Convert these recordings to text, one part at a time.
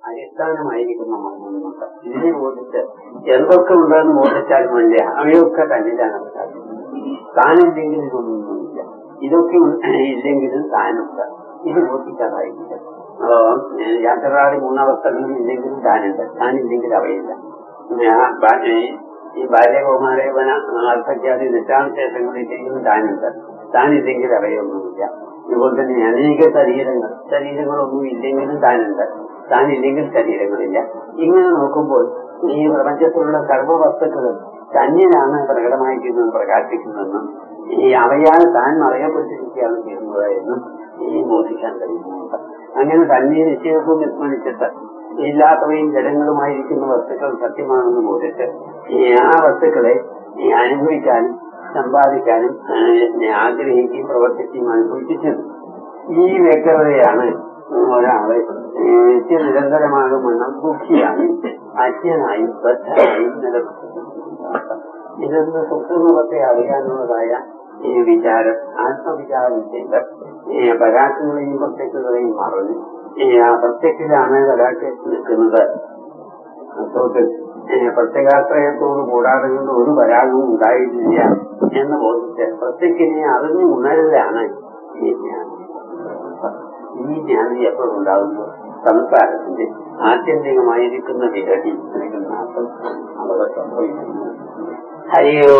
അടിസ്ഥാനമായിരിക്കുന്ന മർമ്മങ്ങളുണ്ട് ഇതിനെ ബോധിച്ച് എന്തൊക്കെ ഉണ്ടെന്ന് ബോധിച്ചാലും വേണ്ടി അവയൊക്കെ തന്നിലാണ് താനില്ലെങ്കിൽ ഇതൊന്നുമില്ല ഇതൊക്കെ ഇല്ലെങ്കിലും താനുണ്ട് ഇത് ബോധിക്കാതായിരിക്കും അപ്പോ യാത്രകാരി മൂന്നവസ്ഥകളും ഇല്ലെങ്കിലും താനുണ്ട് താനില്ലെങ്കിൽ അവയില്ല ഞാൻ ബാ- ഈ- ഈ ബാല്യകൗമാരേവന അർത്ഥജ്ഞാതി നിശാവിശേഷങ്ങളില്ലെങ്കിലും താനുണ്ട് താനില്ലെങ്കിൽ അവയൊന്നുമില്ല അതുപോലെ തന്നെ അനേക ശരീരങ്ങൾ ശരീരങ്ങളൊന്നും ഇല്ലെങ്കിലും താനുണ്ട് താനില്ലെങ്കിൽ ശരീരങ്ങളില്ല ഇങ്ങനെ നോക്കുമ്പോൾ ഈ പ്രപഞ്ചത്തിലുള്ള സർവവസ്തുക്കളും തന്നിലാണ് പ്രകടമായിരിക്കുന്നത് പ്രകാശിക്കുന്നതെന്നും ഈ അവയാൽ താൻ മറയപ്പെട്ടിരിക്കുകയാണ് ചെയ്യുന്നത് എന്നും ഈ ബോധിക്കാൻ കഴിയുന്നുണ്ട് അങ്ങനെ തന്നെ നിശ്ചയത്വം വിസ്മരിച്ചിട്ട് ഇല്ലാത്തവയും ജഡങ്ങളുമായിരിക്കുന്ന വസ്തുക്കൾ സത്യമാണെന്ന് ബോധിച്ച് ഈ ആ വസ്തുക്കളെ ഈ അനുഭവിക്കാനും സമ്പാദിക്കാനും ഏഹ്, ആഗ്രഹിക്കുകയും പ്രവർത്തിക്കുകയും അനുഭവിച്ചത് ഈ വ്യക്തതയാണ് ഒരാളെ ഏഹ്, നിരന്തരമാകും വണ്ണം ദുഃഖിയായും അജ്ഞനായും ബദ്ധനായും നിലനിർത്തുന്നത് ഇതെന്ന് സുഖത്തെ അറിയാനുള്ളതായ ഈ വിചാരം ആത്മവിചാരം ചെയ്ത് ഈ പരാക്കളെയും പ്രത്യക്ഷതയും മറന്ന് ഈ ആ പ്രത്യക്ഷത്തിലാണ് പരാക്ക നിൽക്കുന്നത് അർത്ഥത്തിൽ പ്രത്യേകാശ്രയത്തോട് കൂടാതെ കൊണ്ട് ഒരു പരാഗവും ഉണ്ടായിട്ടില്ല എന്ന് ബോധിച്ച് പ്രത്യക്ഷനെ അറിഞ്ഞു ഉണരലാണ് ഈ ജ്ഞാനം ഈ ജ്ഞാനം എപ്പോഴുണ്ടാകുന്നു സംസാരത്തിന്റെ ആത്യന്തികമായിരിക്കുന്ന വിരടി അല്ലെങ്കിൽ നാശം അവിടെ സംഭവിക്കുന്നു ഹരിയോ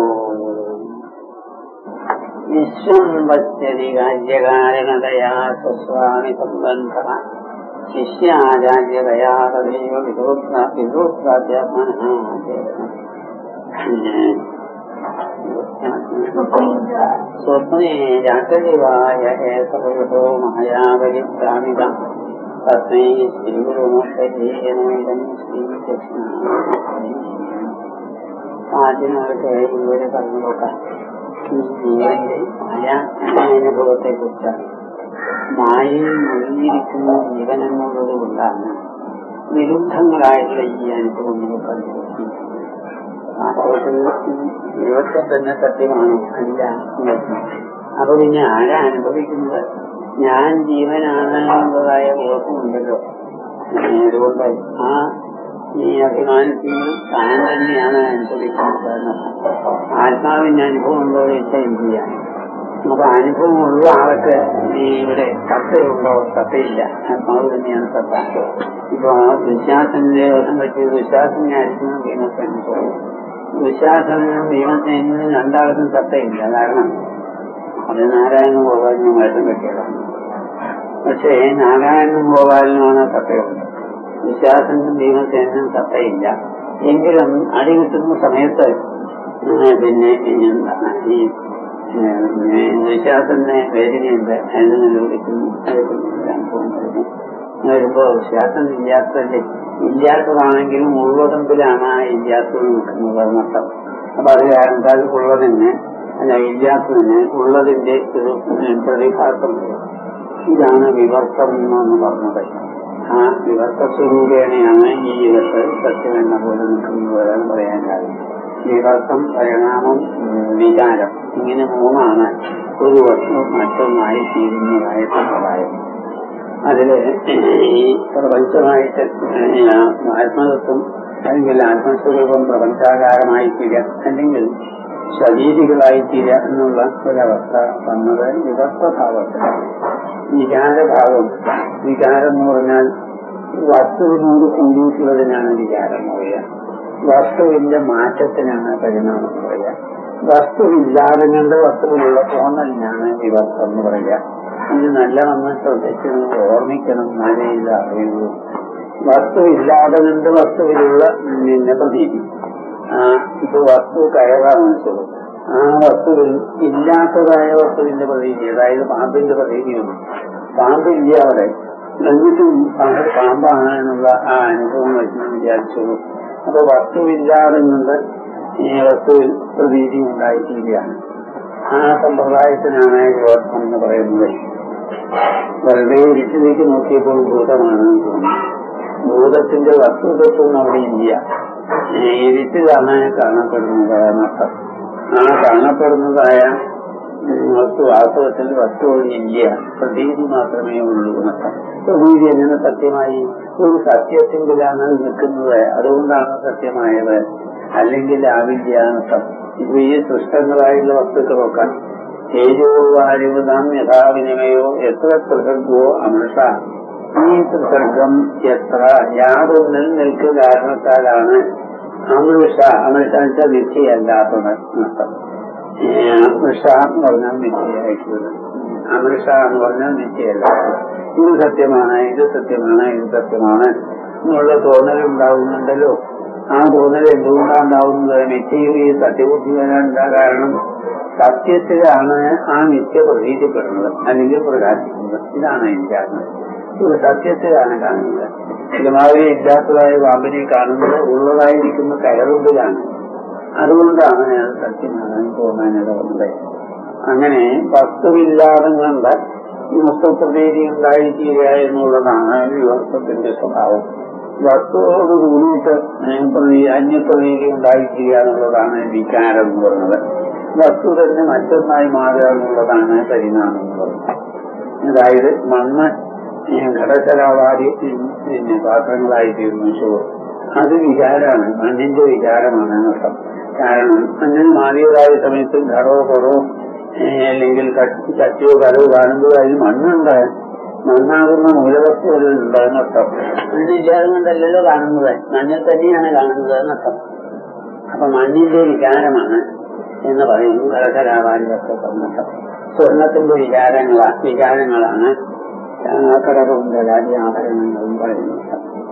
വിശ്വം പശ്യതി കാര്യകാരണതയാ സ്വസ്വാമി സംബന്ധ ശിഷ്യാചാര്യതയാ തദൈവ സ്വപ്നേ ജാഗ്രതിവായ ഹേതവോ മഹായാവലിപ്രാമിക തസ്മൈ ശ്രീഗുരുമുഖജീയനമിതം ശ്രീകൃഷ്ണ ആദ്യമൊക്കെ ഇവിടെ പറഞ്ഞു നോക്കാം ഈ ജീവന്റെ മായ അനുഭവത്തെ കുറിച്ചാണ് മായയിൽ മുഴുകിയിരിക്കുന്ന ജീവൻ എന്നുള്ളത് കൊണ്ടാണ് വിരുദ്ധങ്ങളായിട്ടുള്ള ഈ അനുഭവങ്ങൾ കണ്ടുപിടിക്കുന്നത് വാസ്തവത്തിൽ ദൈവത്തെ തന്നെ സത്യമാണ് അല്ല അപ്പൊ പിന്നെ ആരാ അനുഭവിക്കുന്നത് ഞാൻ ജീവനാണ് എന്നതായ ബോധമുണ്ടല്ലോ അതുകൊണ്ട് ആ ഈ അഭിമാനത്തിൽ താൻ തന്നെയാണ് അനുഭവിക്കുന്നത് എന്നർത്ഥം. ആത്മാവിന്റെ അനുഭവം ഉണ്ടോ എന്ന് വെച്ചാൽ എന്ത് ചെയ്യാൻ അപ്പൊ അനുഭവമുള്ള ആൾക്ക് ഈ ഇവിടെ സത്തയുണ്ടോ സത്തയില്ല ആത്മാവ് തന്നെയാണ് സത്ത ഇപ്പൊ ആ വിശ്വാസന്റെ വശം പറ്റി വിശ്വാസനെ അടിക്കുന്ന ഭീമസേന വിശ്വാസനും ഭീമസേനും രണ്ടാൾക്കും സത്തയില്ല കാരണം അത് നാരായണനും ഗോപാലിനും വേഷം കെട്ടിയതാണ് പക്ഷേ നാരായണനും ഗോപാലിനുമാണ് സത്തയുള്ളത് വിശ്വാസനും ഭീമസേനും സത്തയില്ല എങ്കിലും അടി കിട്ടുന്ന സമയത്ത് ഏഹ് പിന്നെ എന്താണ് ഈ വിശ്വാസത്തിന് വേദനയുണ്ട് അതിന് നിലവിളിക്കുന്നു അനുഭവം വരുന്നു വരുമ്പോ വിശ്വാസം ഇല്ലാത്തതല്ലേ ഇല്ലാത്തതാണെങ്കിലും ഉള്ളതെങ്കിലാണ് ആ ഇല്ലാത്തത് നിൽക്കുന്നത് എന്നർത്ഥം അപ്പൊ അത് കാരണത്താൽ ഉള്ളതിന് അല്ല ഇല്ലാത്തതിന് ഉള്ളതിന്റെ ഒരു പ്രതിഭാസം വരും ഇതാണ് വിവർത്തം എന്ന് പറഞ്ഞത് ആ വിവർത്ത സ്വരൂപേണയാണ് ഈ ഇടത്ത് സത്യം എന്ന പോലെ നിൽക്കുന്നതെന്ന് പറയാൻ കാര്യം വിവർത്തം പരിണാമം ഉം, വികാരം ഇങ്ങനെ മൂന്നാണ് ഒരു വസ്തു മറ്റൊന്നായി തീരുന്നതായ സമ്പ്രദായം അതില് ഈ പ്രപഞ്ചമായിട്ട് ഈ ആത്മതത്വം അല്ലെങ്കിൽ ആത്മസ്വരൂപം പ്രപഞ്ചാകാരമായി തീരുക അല്ലെങ്കിൽ ശരീരികളായി തീരുക എന്നുള്ള ഒരവസ്ഥ വന്നത് വിവർത്തഭാവത്തിലാണ് വികാരഭാവം വികാരം എന്ന് പറഞ്ഞാൽ വസ്തുവിനോട് കൂടിയിട്ടുള്ളതിനാണ് വികാരം എന്ന് പറയുക വസ്തുവിന്റെ മാറ്റത്തിനാണ് പരിണാമം എന്ന് പറയുക വസ്തുവില്ലാതെ കണ്ട് വസ്തുവിലുള്ള തോന്നലിനാണ് വിവർത്തം എന്ന് പറയുക ഇത് നല്ലവണ്ണം ശ്രദ്ധിച്ച് നിങ്ങൾ ഓർമ്മിക്കണം എന്നാലേ ഇത് അറിയുള്ളൂ വസ്തു ഇല്ലാതെ കണ്ട് വസ്തുവിലുള്ള പിന്നെ പ്രതീതി ആ, ഇപ്പൊ വസ്തു കയറാന്ന് വെച്ചത് ആ വസ്തുവിൽ ഇല്ലാത്തതായ വസ്തുവിന്റെ പ്രതീതി അതായത് പാമ്പിന്റെ പ്രതീതിയുണ്ട് പാമ്പില്ല അവിടെ എന്നിട്ടും പാമ്പ് പാമ്പാണ് എന്നുള്ള ആ അനുഭവം വെച്ച് വിചാരിച്ചോളൂ അപ്പൊ വസ്തുവില്ലാതെ കൊണ്ട് ഈ വസ്തുവിൽ പ്രതീതി ഉണ്ടായിത്തീരുകയാണ് ആ സമ്പ്രദായത്തിനാണ് വിവർത്തം എന്ന് പറയുന്നത് വെറുതെ ഇരുട്ടിലേക്ക് നോക്കിയപ്പോൾ ഭൂതമാണെന്ന് തോന്നി ഭൂതത്തിന്റെ വസ്തുതത്വം അവിടെ ഇല്ല ഇരുട്ടിലാണ് കാണപ്പെടുന്നത് എന്നർത്ഥം ആ കാണപ്പെടുന്നതായ ഉം, വസ്തു വാസ്തവത്തിൽ വസ്തു ഇല്ല പ്രതീതി മാത്രമേ ഉള്ളൂ എന്നർത്ഥം പ്രതീതി എങ്ങനെ സത്യമായി ഒരു സത്യത്തിങ്കിലാണ് നിൽക്കുന്നത് അതുകൊണ്ടാണ് സത്യമായത് അല്ലെങ്കിൽ ആവില്ല എന്നർത്ഥം ഇപ്പൊ ഈ സൃഷ്ടങ്ങളായുള്ള വസ്തുക്കളൊക്കെ തേജോ വാരിവതാം യഥാവിനിമയോ എത്ര ത്രിസർഗോ അമൃഷ ഈ ത്രിസർഗം എത്ര യാതൊന്നിൽ നിൽക്ക് കാരണത്താലാണ് അമൃഷ അമൃഷ എന്ന് വെച്ചാൽ നിശ്ചയമല്ലാത്തത് എന്നർത്ഥം അമൃഷ എന്ന് പറഞ്ഞാൽ നിശ്ചയമായിട്ടുള്ളത് അമൃഷ എന്ന് പറഞ്ഞാൽ നിശ്ചയമല്ല ഇത് സത്യമാണ് ഇത് സത്യമാണ് ഇത് സത്യമാണ് എന്നുള്ള തോന്നൽ ഉണ്ടാവുന്നുണ്ടല്ലോ ആ തോന്നൽ എന്തുകൊണ്ടാണ് ഉണ്ടാവുന്നത് നിശ്ചയം ഈ സത്യബുദ്ധി വരാൻ എന്താ കാരണം സത്യത്തിലാണ് ആ നിത്യ പ്രതീതിപ്പെടുന്നത് അല്ലെങ്കിൽ പ്രകാശിക്കുന്നത് ഇതാണ് അതിന്റെ കാരണം ഇത് സത്യത്തിലാണ് കാണുന്നത് ഇതുമാതിരി ഇല്ലാത്തതായ പാമ്പിനെ കാണുന്നത് ഉള്ളതായിരിക്കുന്ന കയറുമ്പോഴാണ് അതുകൊണ്ടാണ് ഞാൻ സത്യമാണ് തോന്നാനിടവന്നത് അങ്ങനെ വസ്തുവില്ലാതെ കണ്ട വസ്തുപ്രതീതി ഉണ്ടായിത്തീരുക എന്നുള്ളതാണ് വിവർത്തത്തിന്റെ സ്വഭാവം വസ്തുവോട് കൂടിയിട്ട് അന്യപ്രതീതി ഉണ്ടായിത്തീരുക എന്നുള്ളതാണ് വികാരം എന്ന് പറയുന്നത് വസ്തു തന്നെ മറ്റൊന്നായി മാറുക എന്നുള്ളതാണ് പരിണാമം എന്ന് പറയുന്നത് അതായത് മണ്ണ് ഘടകരാവാരി പിന്നെ പാത്രങ്ങളായി തീർന്നു ചോറ് അത് വികാരമാണ് മണ്ണിന്റെ വികാരമാണ് എന്നർത്ഥം കാരണം അങ്ങനെ മാറിയതായ സമയത്ത് ഘടോ കൊടോ അല്ലെങ്കിൽ ചട്ടിയോ കരോ കാണുമ്പോൾ അതിന് മണ്ണുണ്ട് മണ്ണാകുന്ന മൂലവസ്തു ഉണ്ട് എന്നർത്ഥം മണ്ണില്ലാതെ കൊണ്ടല്ലല്ലോ കാണുന്നത് മണ്ണിൽ തന്നെയാണ് കാണുന്നത് എന്നർത്ഥം അപ്പൊ മണ്ണിന്റെ വികാരമാണ് എന്ന് പറയുന്നു ഘടകരാവാരിയൊക്കെ എന്നർത്ഥം സ്വർണത്തിന്റെ വികാരങ്ങളാ വികാരങ്ങളാണ് കടകവും ജലാതി ആഭരണങ്ങളും പറയുന്നത്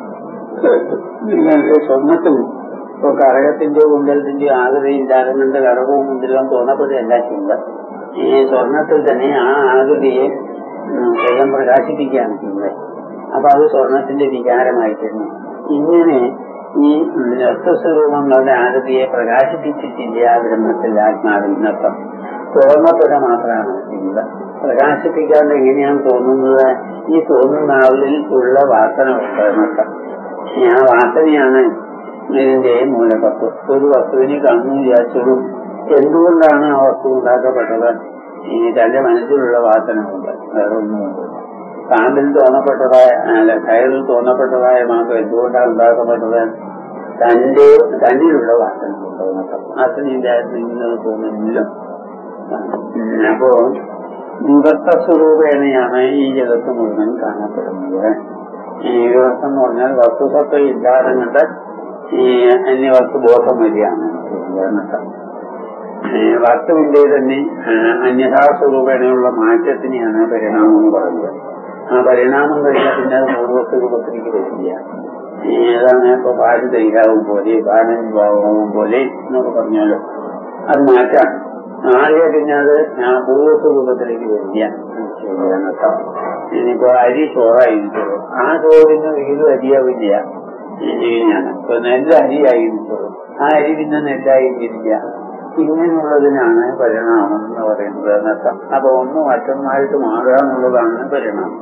നിങ്ങൾക്ക് സ്വർണത്തിൽ ഇപ്പൊ കടകത്തിന്റെ കുണ്ടലത്തിന്റെ ആകൃതിയില്ലാതെ കൊണ്ട് കടകവും മുന്തിലും തോന്നപ്പെടുകയല്ല ചെയ്യുന്നത് ഈ സ്വർണത്തിൽ തന്നെ ആ ആകൃതിയെ സ്വയം പ്രകാശിപ്പിക്കുകയാണ് ചെയ്യുന്നത് അപ്പൊ അത് സ്വർണത്തിന്റെ വികാരമായിത്തീരുന്നു ഇങ്ങനെ ഈ രക്തസ്വരൂപങ്ങളുടെ ആകൃതിയെ പ്രകാശിപ്പിച്ചിട്ടില്ല ബ്രഹ്മത്തിൽ ആത്മാവിൽ നൃത്തം തോന്നപ്പെടുക മാത്രമാണ് ചെയ്യുന്നത് പ്രകാശിപ്പിക്കാണ്ട് എങ്ങനെയാണ് തോന്നുന്നത് ഈ തോന്നുന്ന ആളിൽ ഉള്ള വാസന നൃത്തം ആ വാസനയാണ് ഇതിന്റെ മൂലതത്വം ഒരു വസ്തുവിനെ കാണുന്നു വിചാരിച്ചോളൂ എന്തുകൊണ്ടാണ് ആ വസ്തു ഉണ്ടാക്കപ്പെട്ടത് ഈ തന്റെ മനസ്സിലുള്ള വാസന കൊണ്ട് വേറെ ഒന്നുമുണ്ട് കാമ്പിൽ തോന്നപ്പെട്ടതായ അല്ല കയറിൽ തോന്നപ്പെട്ടതായ മാസം എന്തുകൊണ്ടാണ് ഉണ്ടാക്കപ്പെട്ടത് തന്റെ തന്നിലുള്ള വാസന കൊണ്ട് വാസനയില്ലായിരുന്നെങ്കിൽ തോന്നുന്നില്ല അപ്പോ വിവർത്ത സ്വരൂപേണയാണ് ഈ ജഗത്ത് മുഴുവൻ കാണപ്പെടുന്നത് ഈ വിവർത്തം എന്ന് പറഞ്ഞാൽ വസ്തുസത്വം ഇല്ലാതെ കണ്ട് ഈ അന്യവസ്തു ബോധം വരികയാണ് വസ്തുവിന്റെ തന്നെ അന്യഥാസ്വരൂപേണയുള്ള മാറ്റത്തിനെയാണ് പരിണാമം എന്ന് പറയുന്നത് ആ പരിണാമം കഴിഞ്ഞാൽ പിന്നെ അത് പൂർവ്വസ്തു രൂപത്തിലേക്ക് വരില്ല ഏതാണ് ഇപ്പൊ പാല് തൈരാവും പോലെ പാലൻ ഭാവവും പോലെ എന്നൊക്കെ പറഞ്ഞാലോ അത് മാറ്റാം ആകെ പിന്നെ അത് ആ പൂർവ്വസ്തു രൂപത്തിലേക്ക് വരില്ല എന്നർത്ഥം ഇനിയിപ്പോ അരി ചോറായിരിക്കുള്ളൂ ആ ചോറിന് ഒരിക്കലും അരിയാവില്ല ഇങ്ങനെയാണ് ഇപ്പൊ നെല്ല് അരിയായിരിക്കുള്ളൂ ആ അരി പിന്നെ നെല്ലായിരിക്കില്ല ഇങ്ങനെയുള്ളതിനാണ് പരിണാമം എന്ന് പറയുന്നത് എന്നർത്ഥം അപ്പൊ ഒന്ന് മറ്റൊന്നായിട്ട് മാറുക എന്നുള്ളതാണ് പരിണാമം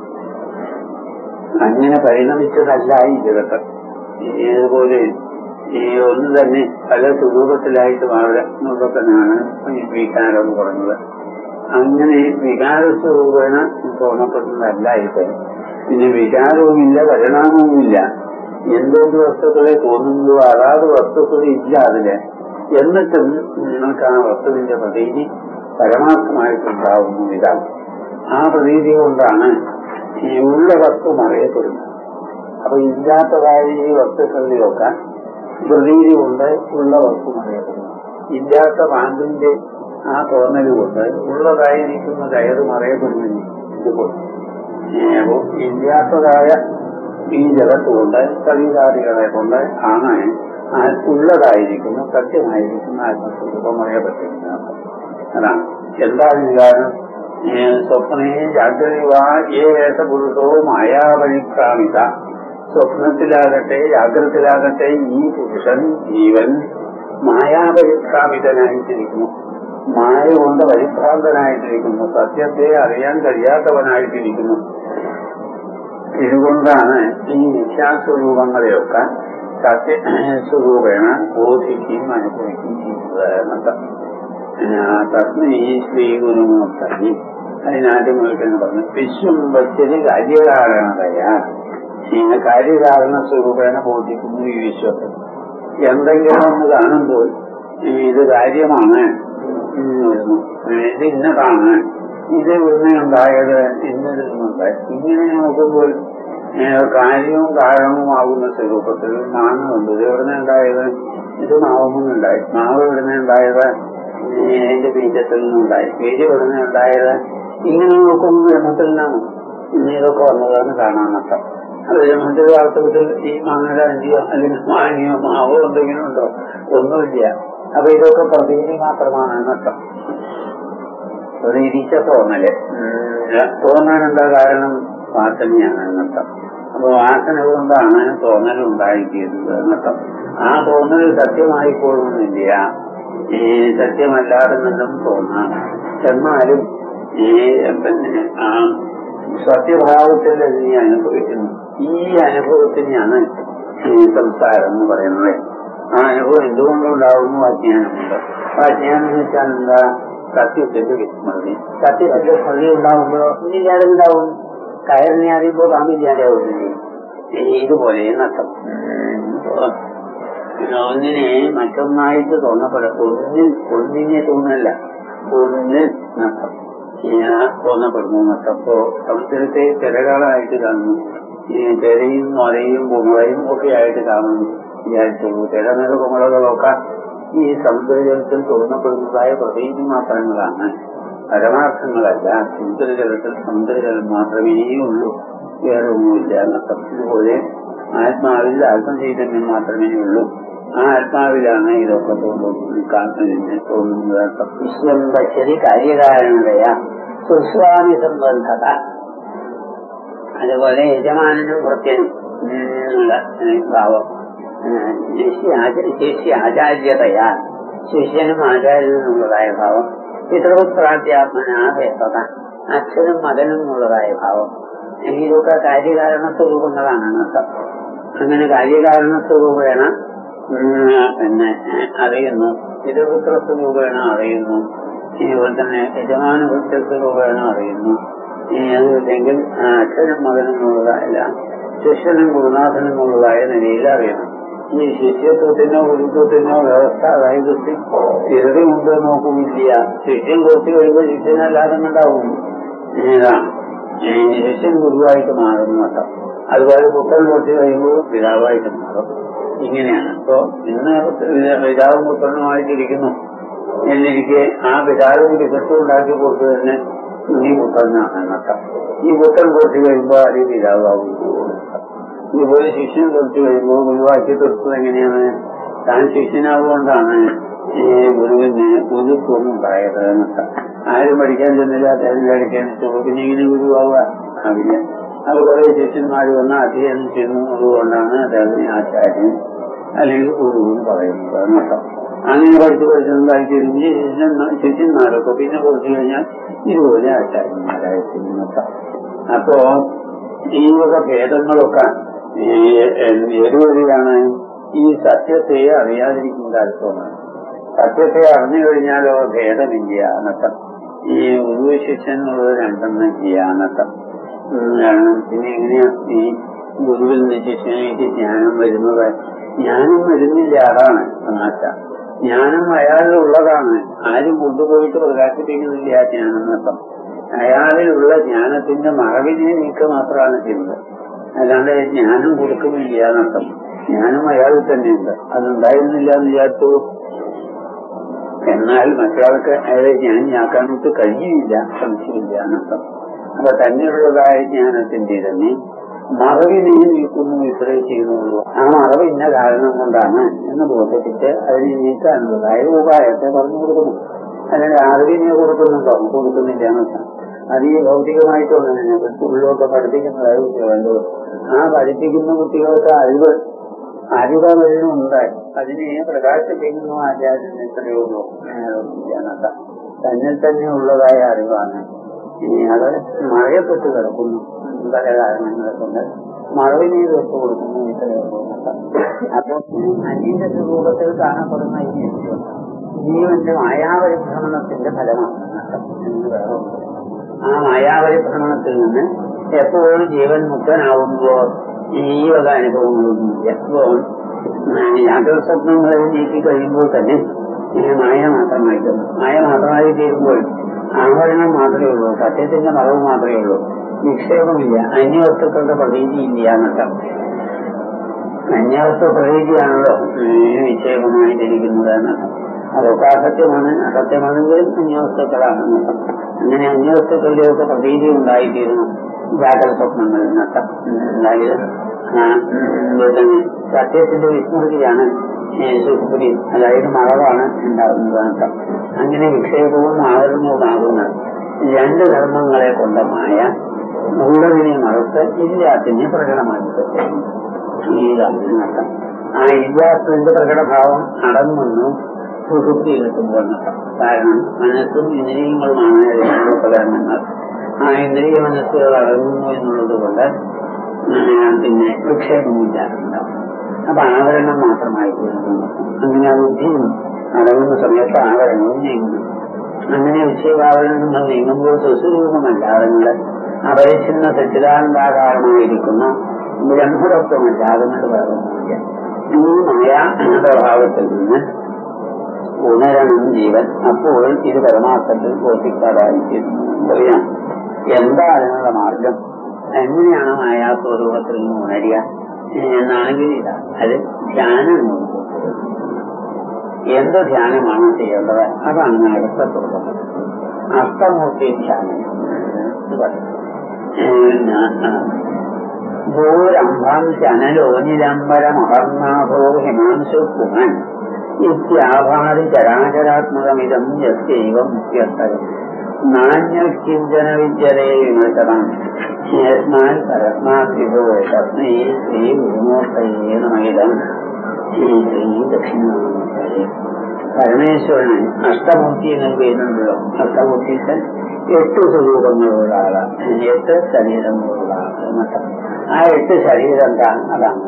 അങ്ങനെ പരിണമിച്ചതല്ല ഈ ജഗത്ത് ഇതുപോലെ ഈ ഒന്ന് തന്നെ പല സ്വരൂപത്തിലായിട്ട് മാറുക എന്നുള്ളതിനാണ് ഈ വികാരം എന്ന് പറയുന്നത് അങ്ങനെ വികാര സ്വരൂപേണ തോന്നപ്പെടുന്നതല്ല ഇത് പിന്നെ വികാരവുമില്ല പരിണാമവുമില്ല എന്തൊരു വസ്തുക്കളെ തോന്നുന്നു അതാത് വസ്തുക്കൾ ഇല്ല അതില് എന്നിട്ടും നിങ്ങൾക്ക് ആ വസ്തുവിന്റെ പ്രതീതി പരമാർത്ഥമായിട്ടുണ്ടാവുന്നു ഇതാണ് ആ പ്രതീതി കൊണ്ടാണ് ഈ ഉള്ള വസ്തു മറയപ്പെടുന്നത് അപ്പൊ ഇല്ലാത്തതായ ഈ വസ്തുക്കളിലൊക്കെ പ്രതീതി കൊണ്ട് ഉള്ള വസ്തു മറയപ്പെടുന്നു ഇല്ലാത്ത പാമ്പിന്റെ ആ തോന്നല് കൊണ്ട് ഉള്ളതായിരിക്കുന്ന കയറ് മറയപ്പെടുന്നില്ല ഇതുപോലെ അപ്പോ ഇല്ലാത്തതായ ഈ ജഗത്ത് കൊണ്ട് കവിതാദികളെ കൊണ്ട് ആണ് ആ ഉള്ളതായിരിക്കുന്ന സത്യമായിരിക്കുന്ന ആത്മസ്വരൂപം അറിയപ്പെട്ടിരിക്കുന്നത് അതാണ് എന്താണ് കാരണം സ്വപ്നേ ജാഗ്രതിവാ ഏ പുരുഷോ മായാവഴിക്രാമിത സ്വപ്നത്തിലാകട്ടെ ജാഗ്രതത്തിലാകട്ടെ ഈ പുരുഷൻ ജീവൻ മായാപരിഭ്രാമിതനായിട്ടിരിക്കുന്നു മായ കൊണ്ട് പരിഭ്രാന്തനായിട്ടിരിക്കുന്നു സത്യത്തെ അറിയാൻ കഴിയാത്തവനായിട്ടിരിക്കുന്നു ഇതുകൊണ്ടാണ് ഈ നിത്യാസ്വരൂപങ്ങളെയൊക്കെ സത്യ സ്വരൂപേണ ബോധിക്കുകയും അനുഭവിക്കുകയും ചെയ്യുന്നത് എന്നർത്ഥം തസ്മൈ ശ്രീ ഗുരുമൂർത്തി അതിനാദ്യം മുതൽക്കെന്ന് പറഞ്ഞു വിശ്വംബത്തിന് കാര്യകാരണതയാ ഇങ്ങനെ കാര്യകാരണ സ്വരൂപേണ ബോധിക്കുന്നു ഈ വിശ്വത്തിൽ എന്തെങ്കിലും ഒന്ന് കാണുമ്പോൾ ഇത് കാര്യമാണ് എന്ന് വരുന്നു ഇത് ഇന്നതാണ് ഇത് ഇവിടുന്ന് ഉണ്ടായത് ഇന്നതിൽ നിന്നുണ്ടായി ഇങ്ങനെ നോക്കുമ്പോൾ കാര്യവും കാരണവുമാകുന്ന സ്വരൂപത്തിൽ മാങ്ങുണ്ട് ഇത് എവിടുന്ന് ഉണ്ടായത് ഇത് മാവുന്നുണ്ടായി മാവ് എവിടുന്ന് ഉണ്ടായത് അതിന്റെ ബീജത്തിൽ നിന്നുണ്ടായി ബീജം എവിടുന്ന് ഉണ്ടായത് ഇങ്ങനെ നോക്കുമ്പോൾ ബ്രഹ്മത്തിൽ നിന്നാണ് ഇനി ഇതൊക്കെ വന്നതെന്ന് കാണാൻ നട്ടം അത് ബ്രഹ്മത്തിന്റെ വാസ്തവത്തിൽ ഈ മാങ്ങയുടെ അഞ്ചിയോ അല്ലെങ്കിൽ മാങ്ങിയോ മാവോ എന്തെങ്കിലും ഉണ്ടോ ഒന്നുമില്ല അപ്പൊ ഇതൊക്കെ പ്രതീതി മാത്രമാണ് നട്ടം പ്രതീതിച്ച തോന്നല് തോന്നാൻ എന്താ കാരണം വാസനയാണ് എന്നർത്ഥം അപ്പൊ വാസന കൊണ്ടാണ് തോന്നൽ ഉണ്ടായിത്തീരുന്നത് എന്നർത്ഥം ആ തോന്നൽ സത്യമായിക്കൊള്ളുന്നില്ല ഈ സത്യമല്ലാതെ നിന്നും തോന്നാം എന്നാലും ഈ പിന്നെ ആ സത്യഭാവത്തിൽ നീ അനുഭവിക്കുന്നു ഈ അനുഭവത്തിനെയാണ് ഈ സംസാരം എന്ന് പറയുന്നത് ആ അനുഭവം എന്തുകൊണ്ടുണ്ടാവുന്നു അജ്ഞാനമുണ്ട് അപ്പൊ അജ്ഞാനം എന്ന് വെച്ചാൽ എന്താ സത്യത്തിന്റെ വിസ്മൃതി സത്യത്തിന്റെ സ്മൃതി ഉണ്ടാവുമ്പോ ഇല്ലാതെ ഉണ്ടാവും കയറിനെ അറിയുമ്പോ പാമ്പില്ലാതെ ആവുന്നില്ലേ ഇതുപോലെ നട്ടം ഒന്നിനെ മറ്റൊന്നായിട്ട് തോന്നപ്പെടാം ഒന്നിൽ ഒന്നിനെ തോന്നല്ല ഒന്നിൽ നട്ടം ഇങ്ങനെ തോന്നപ്പെടുന്നു നട്ടം അപ്പോ സമുദ്രത്തെ തിരകളായിട്ട് കാണുന്നു ഈ തിരയും നൊരയും കുമളയും ഒക്കെ ആയിട്ട് കാണുന്നു വിചാരിച്ചു തിരനൊരു കുമളകളൊക്കെ ഈ സമുദ്രജലത്തിൽ തോന്നപ്പെടുന്നതായ പ്രതീതി മാത്രങ്ങളാണ് പരമാർത്ഥങ്ങളല്ല സമുദ്രജലത്തിൽ സമുദ്രജലം മാത്രമേ ഉള്ളൂ വേറെ ഒന്നുമില്ല എന്നർത്ഥം ഇതുപോലെ ആത്മാവിൽ ആത്മചൈതന്യം മാത്രമേ ഉള്ളൂ ആ ആത്മാവിലാണ് ഇതൊക്കെ തോന്നുന്നത് തോന്നുന്നത് വിശ്വം പശ്യതി കാര്യകാരണതയ സുസ്വാമി സംബന്ധത അതുപോലെ യജമാനനും ഭൃത്യനും ഉള്ള ഭാവം ശിഷ്യ ആചാര്യതയാ ശിഷ്യനും ആചാര്യനുള്ളതായ ഭാവം പിതൃപുത്രാത്യാത്മനാഭേദത അച്ഛനും മകനും ഉള്ളതായ ഭാവം ഇതൊക്കെ കാര്യകാരണ സ്വരൂപങ്ങളാണ് അർത്ഥം അങ്ങനെ കാര്യകാരണ സ്വരൂപേണ പിന്നെ അറിയുന്നു പിതൃപുത്ര സ്വരൂപേണ അറിയുന്നു അതുപോലെ തന്നെ യജമാന വൃത്ത സ്വരൂപേണ അറിയുന്നു അതുമില്ലെങ്കിൽ അച്ഛനും മകനും ഉള്ളതായല്ല ശിഷ്യനും ഗുരുനാഥനും ഉള്ളതായ നിലയിൽ അറിയണം ഈ ശിഷ്യത്വത്തിനോ ഗുരുത്വത്തിനോ വ്യവസ്ഥ അതായത് സ്ഥിരത ഉണ്ടോ നോക്കുന്നില്ല ശിഷ്യൻ കുറച്ച് കഴിയുമ്പോൾ ശിഷ്യനല്ലാതെ ഉണ്ടാവും ഇതാണ് ശിഷ്യൻ ഗുരുവായിട്ട് മാറുന്നു കേട്ടോ അതുപോലെ പുത്രൻ കുറച്ച് കഴിയുമ്പോൾ പിതാവായിട്ട് മാറും ഇങ്ങനെയാണ് അപ്പോ ഇന്ന് പിതാവും പുത്രനുമായിട്ടിരിക്കുന്നു എന്നിരിക്കെ ആ പിതാവിന് വികസം ഉണ്ടാക്കി കൊടുത്തു തന്നെ ഈ പുത്രനാണ് എന്നർത്ഥം ഈ പുത്രൻ കുറച്ച് കഴിയുമ്പോൾ അത് പിതാവാകും ഇതുപോലെ ശിഷ്യൻ തൊട്ട് കഴിയുമ്പോൾ ഗുരുവാക്കി തൊട്ടത് എങ്ങനെയാണ് താൻ ശിഷ്യനാവുകൊണ്ടാണ് ഈ ഗുരുവിന് ഗുരുത്വം ഉണ്ടായത് എന്നൊക്കെ ആരും പഠിക്കാൻ ചെന്നില്ല അദ്ദേഹം പഠിക്കാൻ പിന്നെ ഇങ്ങനെ ഗുരുവാവുക ആവില്ല അത് കുറെ ശിഷ്യന്മാർ വന്ന് അധ്യയനം ചെയ്യുന്നതുകൊണ്ടാണ് അദ്ദേഹത്തിന് ആചാര്യൻ അല്ലെങ്കിൽ ഗുരു എന്ന് പറയുന്നത് എന്നർത്ഥം അങ്ങനെ പഠിച്ചു പഠിച്ചതായി തിരിഞ്ഞ് ശിഷ്യൻ ശിഷ്യന്മാരൊക്കെ പിന്നെ കുറച്ചു കഴിഞ്ഞാൽ ഇതുപോലെ ആചാര്യന്മാരായി തീരുന്നർത്ഥം അപ്പോ ഈ വക ഭേദങ്ങളൊക്കെ ഏതുവഴിയാണ് ഈ സത്യത്തെ അറിയാതിരിക്കുന്ന അർത്ഥമാണ് സത്യത്തെ അറിഞ്ഞു കഴിഞ്ഞാലോ ഭേദമില്ല എന്നർത്ഥം ഈ ഗുരു ശിഷ്യൻ എന്നുള്ളത് രണ്ടെണ്ണം ഇല്ല എന്നർത്ഥം പിന്നെ എങ്ങനെയാ ഈ ഗുരുവിൽ നിന്ന് ശിഷ്യനിലേക്ക് ജ്ഞാനം വരുന്നത് ജ്ഞാനം വരുന്നില്ല അതാണ് തമാശ ജ്ഞാനം അയാളിലുള്ളതാണ് ആരും കൊണ്ടുപോയിട്ട് പ്രകാശിപ്പിക്കുന്നില്ല ജ്ഞാനം എന്നർത്ഥം അയാളിലുള്ള ജ്ഞാനത്തിന്റെ മറവിനെ നീക്ക മാത്രമാണ് ചെയ്യുന്നത് അല്ലാണ്ട് ജ്ഞാനം കൊടുക്കുന്നില്ല എന്നർത്ഥം ജ്ഞാനം അയാളിൽ തന്നെയുണ്ട് അതുണ്ടായിരുന്നില്ല എന്ന് വിചാരിച്ചു എന്നാൽ മറ്റൊരാൾക്ക് അയാളെ ജ്ഞാനിയാക്കാനായിട്ട് കഴിയില്ല സംശയമില്ല എന്നർത്ഥം അപ്പൊ തന്നെയുള്ളതായ ജ്ഞാനത്തിന്റെ തന്നെ മറവിനെ നീക്കുന്നു ഇത്രേ ചെയ്യുന്നുള്ളൂ ആ മറവ് ഇന്ന കാരണം കൊണ്ടാണ് എന്ന് ബോധിപ്പിച്ച് അതിനെ നീക്കാനുള്ളതായ ഉപായത്തെ പറഞ്ഞു കൊടുക്കുന്നു അല്ലെങ്കിൽ അറിവിനെ കൊടുക്കുന്നുണ്ടോ കൊടുക്കുന്നില്ല എന്നർത്ഥം അത് ഈ ഭൗതികമായിട്ടൊന്നും സ്കൂളിലൊക്കെ പഠിപ്പിക്കുന്നതായ കുട്ടികളുണ്ട് ആ പഠിപ്പിക്കുന്ന കുട്ടികൾക്ക് അറിവ് അറിവ് വരുന്നുണ്ട് അതിനെ പ്രകാശിപ്പിക്കുന്നു ആചാര്യൻ എത്രയോ നോക്കുന്നതാണ് തന്നിൽ തന്നെ ഉള്ളതായ അറിവാണ് ഇനി അത് മഴയപ്പെട്ട് കിടക്കുന്നു പല കാരണങ്ങളെ കൊണ്ട് മഴവിനെ വെച്ച് കൊടുക്കുന്നു ഇത്രയോ അപ്പൊ അന്യന്റെ സ്വരൂപത്തിൽ കാണപ്പെടുന്ന ഈ വിഷയം ജീവന്റെ മായാപരിഭ്രമണത്തിന്റെ ഫലമാണ് നഷ്ടം എന്ന് വേറെ ഒന്നും ആ മായാപരിഭ്രമണത്തിൽ നിന്ന് എപ്പോഴും ജീവൻ മുക്തനാവുമ്പോൾ ഈ വക അനുഭവങ്ങളൊന്നുമില്ല അപ്പോൾ യാതൊരു സ്വപ്നങ്ങളെ നീക്കി കഴിയുമ്പോൾ തന്നെ ഈ മായ മാത്രമായി തീർന്നു മായ മാത്രമായി തീരുമ്പോൾ ആവരണം മാത്രമേ ഉള്ളൂ സത്യത്തിന്റെ മറവ് മാത്രമേ ഉള്ളൂ നിക്ഷേപമില്ല അന്യവസ്തുക്കളുടെ പ്രതീതി ഇല്ല എന്നർത്ഥം അന്യവസ്തു പ്രതീതിയാണല്ലോ നിക്ഷേപമായി ജനിക്കുന്നത് എന്നർത്ഥം അതൊക്കെ അസത്യമാണ് അസത്യമാണെങ്കിലും അന്യവസ്തുക്കളാണ് എന്നർത്ഥം അങ്ങനെ അന്യവസ്തുക്കളുടെയൊക്കെ പ്രതീതി ഉണ്ടായിത്തീരുന്നു ജാഗ്രത സ്വപ്നങ്ങൾ എന്നർത്ഥം അതായത് ആ, ഉം, തന്നെ സത്യത്തിന്റെ വിസ്മൃതിയാണ് സുഖപുരി അതായത് മറവാണ് ഉണ്ടാകുന്നത് എന്നർത്ഥം അങ്ങനെ വിക്ഷേപവും ആവരണവുമാകുന്നത് രണ്ട് ധർമ്മങ്ങളെ കൊണ്ട മായ ഉള്ളതിനെ മറുത്ത് ഇല്ലാത്തിനെ പ്രകടമാക്കി ഇതാണ് ആ ഇല്ലാത്തതിന്റെ പ്രകടഭാവം അടങ്ങുന്നു സുഹൃത്തി എത്തുമ്പോൾ എന്നർത്ഥം കാരണം മനസ്സും ഇന്ദ്രിയങ്ങളുമാണ് അതിനുള്ള ഉപകരണങ്ങൾ ആ ഇന്ദ്രിയ മനസ്സുകൾ അടങ്ങുന്നു എന്നുള്ളത് കൊണ്ട് ആ, പിന്നെ വിക്ഷേപമില്ലാതുണ്ടാവും അപ്പൊ ആവരണം മാത്രമായി തീരുന്നു അങ്ങനെ ആ ബുദ്ധിയും അടങ്ങുന്ന സമയത്ത് ആവരണവും നീങ്ങുന്നു അങ്ങനെ വിക്ഷേപാവരണങ്ങൾ നീങ്ങുമ്പോൾ സുസ്വരൂപമല്ലാതെ അപരിച്ഛിന്ന സച്ചിദാനന്ദാകാരമായിരിക്കുന്ന ബ്രഹ്മതത്വമല്ലാതെ പറയുന്നില്ല ഈ മായ പ്രഭാവത്തിൽ നിന്ന് ഉണരണം ജീവൻ അപ്പോൾ ഇത് പരമാർത്ഥത്തിൽ ബോധിക്കാതായിരിക്കുന്നു അറിയാം എന്താ അതിനുള്ള മാർഗം എങ്ങനെയാണ് മായാ സ്വരൂപത്തിൽ നിന്ന് ഉണരുക എന്നാണെങ്കിൽ ഇതാ അത് ധ്യാനം കൊണ്ട് എന്ത് ധ്യാനമാണ് ചെയ്യേണ്ടത് അതാണ് അടുത്ത തുടക്കം അഷ്ടമൂർത്തി ധ്യാനം എന്ന് പറയും. ഭൂരംഭം ചനലോനിലംബരമഹർനാഥോ ഹിമാംശു പുമൻ ഇത്യാഭാരി ചരാചരാത്മകമിതം യസ്യൈവ മുഖ്യസ്ഥകം നാണ്യകിഞ്ചന വിദ്യതേ വിമർശനം യസ്മാൻ പരസ്മാത് വിഭോ തസ്മൈ ശ്രീ ഗുരുമൂർത്തയേ നമയിതം ശ്രീ ശ്രീ ദക്ഷിണാമൂർത്തയേ പരമേശ്വരന് അഷ്ടമൂർത്തി എന്ന് പേരുണ്ടല്ലോ അഷ്ടമൂർത്തി എട്ട് സ്വരൂപങ്ങളുള്ള ആളാണ് എട്ട് ശരീരങ്ങളുള്ള ആള് എന്നർത്ഥം ആ എട്ട് ശരീരം എന്താ അതാണ്